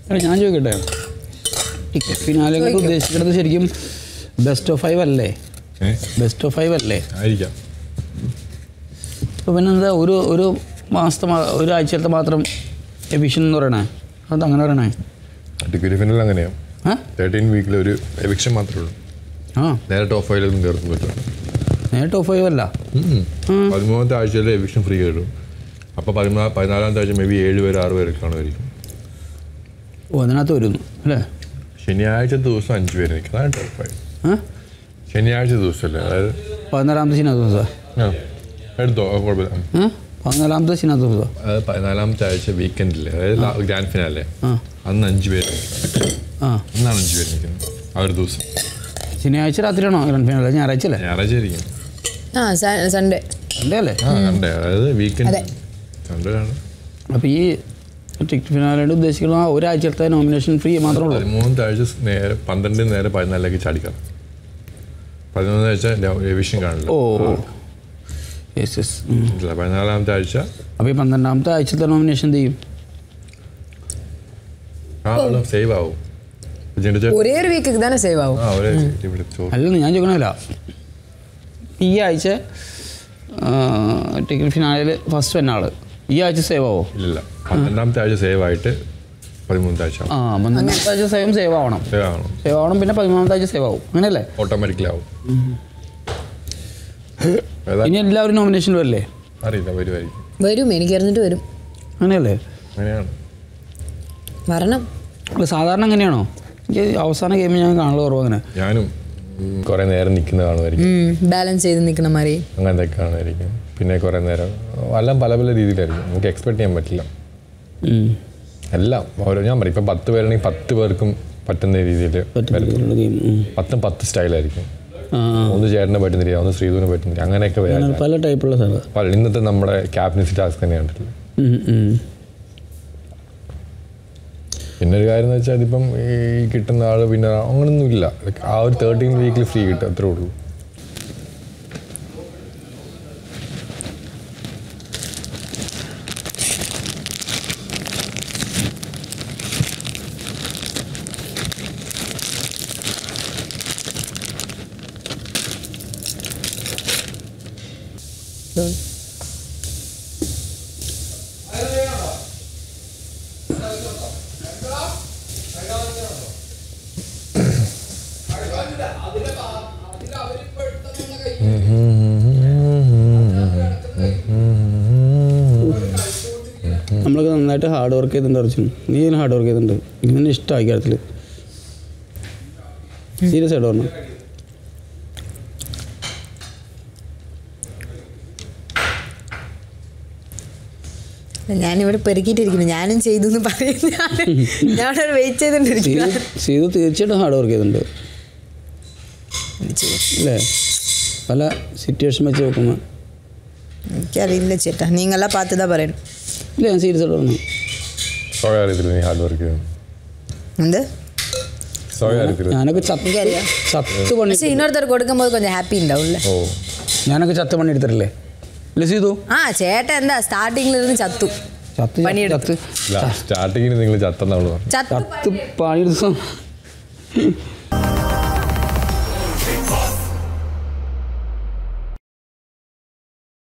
എടാ, ഞാൻ ചോദിക്കട്ടെ ടിക്കറ്റ് ഫിനാലെ കൊണ്ട് ഉദ്ദേശിക്കുന്നത് ശരിക്കും ബെസ്റ്റ് ഓഫ് ഫൈവ് അല്ലേ ഏ ബെസ്റ്റ് ഓഫ് ഫൈവ് അല്ലേ ആയിരിക്കാം അപ്പോൾ പിന്നെ എന്താ ഒരു ഒരു മാസത്തെ മാ- ഒരാഴ്ചത്തെ മാത്രം എവിഷൻ എന്ന് പറയണേ അത് അങ്ങനെ പറയണേ ടിക്കറ്റ് ഫിനൽ അങ്ങനെയാണ് ആ തേർട്ടീൻ വീക്കിൽ ഒരു എവിക്ഷൻ മാത്രമേ ഉള്ളൂ ആ നേരെ ടോപ്പ് ഫൈവിലൊന്നും കയറുന്നു പറ്റില്ല നേരെ ടോപ്പ് ഫൈവ് അല്ല പതിമൂന്നാമത്തെ ആഴ്ചയിൽ എവിക്ഷൻ ഫ്രീ കിട്ടും അപ്പോൾ പതിനാ പതിനാലാമത്തെ ആഴ്ച മേ ബി ഏഴ് പേര് ആറ് പേര് കാണുമായിരിക്കും ഓ അതിനകത്ത് വരുന്നു അല്ലേ ശനിയാഴ്ച ദിവസം അഞ്ച് പേര് നിൽക്കും അതാണ് ടോപ്പ് ഫൈവ് ആ ശനിയാഴ്ച ദിവസമല്ലേ അതായത് പതിനാലാമത്തെ ശനിയാ ദിവസം ആ എടുത്തോ അത് കുഴപ്പമില്ല ആ പതിനാലാമത്തെ ശനിയാ ദിവസം അത് പതിനാലാമത്തെ ആഴ്ച വീക്കെൻഡില്ലേ അതായത് ഗ്രാൻഡ് ഫിനാലേ ആ അന്ന് അഞ്ച് പേര് നിൽക്കും ആ അന്നാണ് അഞ്ച് പേര് നിൽക്കുന്നത് ആ ഒരു ദിവസം ശനിയാഴ്ച രാത്രിയാണോ ഗ്രാൻഡ് ഫിനാലെ ഞായറാഴ്ച അല്ലേ ഞായറാഴ്ച ആയിരിക്കും ആ സൺഡേ സൺഡേ അല്ലേ ആ കണ്ടേ അതായത് വീക്കെൻഡ് അതെ. സൺഡേ ആണ് അപ്പോൾ ഈ ടിക്കറ്റ് ഫിനാലയുടെ ഉദ്ദേശിക്കുന്ന ആ ഒരാഴ്ചത്തെ നോമിനേഷൻ ഫ്രീ മാത്രമേ ഉള്ളൂ പതിമൂന്നാമത്തെ ആഴ്ച നേരെ പന്ത്രണ്ടിന് നേരെ പതിനാലിലേക്ക് ചാടിക്കാം പതിനൊന്നാം ആഴ്ച എവിഷൻ കാണില്ല ഓ യെസ് യെസ് ഇല്ല, പതിനാലാമത്തെ ആഴ്ച അപ്പോൾ ഈ പന്ത്രണ്ടാമത്തെ ആഴ്ചത്തെ നോമിനേഷൻ എന്ത് ചെയ്യും ആ സേവ് ആവും ജിൻഡോ ചേട്ടൻ- ഒരേ ഒരു വീക്ക് തന്നെ സേവ് ആവും ആ ഒരേ ഇവിടെ ചോറ് അല്ലെന്ന് ഞാൻ ചോദിക്കണമല്ല ഈ ആഴ്ച ടിക്കറ്റ് ഫിനാലിൽ ഫസ്റ്റ് വന്ന ആള് ഈ ആഴ്ച സേവ് ആവോ ഇല്ലില്ല പന്ത്രണ്ടാമത്തെ ആഴ്ച സേവ് ആയിട്ട് പതിമൂന്നാമത്തെ ആഴ്ച ആ പന്ത്രണ്ടാമത്തെ ആഴ്ച സേവ് സേവ് ആവണം സേവ് ആവണം സേവ് ആവണം പിന്നെ പതിമൂന്നാമത്തെ ആഴ്ച സേവ് ആവും അങ്ങനെയല്ലേ ഓട്ടോമാറ്റിക്കലി ആവും ഏതാ ഇനി എല്ലാവരും നോമിനേഷൻ വരില്ലേ അറിയില്ല വരുമായിരിക്കും വരും എനിക്ക് അറിഞ്ഞിട്ട് വരും അങ്ങനെയല്ലേ അങ്ങനെയാണ് വരണം അല്ല സാധാരണ അങ്ങനെയാണോ എനിക്ക് അവസാന ഗെയിം ഞാൻ കാണുള്ള കുറവ് അങ്ങനെ ഞാനും കുറേ നേരം നിൽക്കുന്ന കാണുമായിരിക്കും ബാലൻസ് ചെയ്ത് നിൽക്കണ മാതിരി അങ്ങനത്തെ കാണുമായിരിക്കും പിന്നെ കുറേ നേരം എല്ലാം പല പല രീതിയിലായിരിക്കും നമുക്ക് എക്സ്പെക്ട് ചെയ്യാൻ പറ്റില്ല ഉം. എല്ലാം ഓരോ ഞാൻ പറയും ഇപ്പം പത്ത് പേരാണെങ്കിൽ പത്ത് പേർക്കും പറ്റുന്ന രീതിയിൽ പറ്റുന്ന രീതിയിലുള്ള ഗെയിം ഉം. പത്തും പത്ത് സ്റ്റൈലായിരിക്കും ആ ആ. ഒന്ന് ചേട്ടന് പറ്റുന്നില്ല ഒന്ന് ശ്രീധുവിന് പറ്റുന്നില്ല അങ്ങനെയൊക്കെ വരാം അങ്ങനെ പല ടൈപ്പുള്ള സ്ഥലം പല ഇന്നത്തെ നമ്മുടെ ക്യാപ്റ്റൻസി ടാസ്ക് തന്നെയാണ് പിന്നെ ഒരു കാര്യം എന്ന് വെച്ചാൽ അതിപ്പം ഈ കിട്ടുന്ന ആൾ പിന്നെ അങ്ങനൊന്നും ഇല്ല Like ആ ഒരു തേർട്ടീൻ വീക്കിൽ ഫ്രീ കിട്ടും അത്രേ ഉള്ളൂ നമ്മളൊക്കെ നന്നായിട്ട് ഹാർഡ് വർക്ക് ചെയ്തിട്ടുണ്ട് അർജുൻ നീ ഇതിന് ഹാർഡ് വർക്ക് ചെയ്തിട്ടുണ്ട് ഇങ്ങനെ ഇഷ്ടമായി കാര്യത്തിൽ സീരിയസ് ആയിട്ട് പറഞ്ഞു ഞാനിവിടെ പെരുക്കിയിട്ടിരിക്കുന്നു ഞാനും ചെയ്തു എന്ന് പറയുന്ന ഞാനവിടെ വെയിറ്റ് ചെയ്തോണ്ടിരിക്കുന്നു സീതു സീതു തീർച്ചയായിട്ടും ഹാർഡ് വർക്ക് ചെയ്തിട്ടുണ്ട് അല്ലേ പല സിറ്റുവേഷൻ വെച്ച് നോക്കുമ്പോൾ എനിക്കറിയില്ല ചേട്ടാ നിങ്ങളെ പാത്തതാ പറയണം ഇല്ല ഞാൻ സീരിയസ് ആയിട്ട് പറഞ്ഞു സ്വയം അറിയത്തില്ല നീ ഹാർഡ് വർക്ക് ചെയ്യും എന്ത് സ്വയം അറിയത്തില്ല ഞാനൊക്കെ ചത്ത് എനിക്കറിയാം. ചത്ത് പണി പക്ഷെ ഇന്നൊരുത്തർ കൊടുക്കുമ്പോൾ కొంచెం ഹാപ്പി ഉണ്ടാവും അല്ലേ ഓ ഞാനൊക്കെ ചത്ത് പണി എടുത്തിട്ടില്ലേ ഇല്ല സീതു ആ ചേട്ടൻ എന്താ സ്റ്റാർട്ടിങ്ങിൽ ഇരുന്ന് ചത്തു ചത്ത് പണിയെടുത്തു. ചത്ത് സ്റ്റാർട്ടിങ്ങിൽ നിങ്ങൾ ചത്തെന്നാണ് പറഞ്ഞു ചത്തു ചത്ത് പണിയെടുത്ത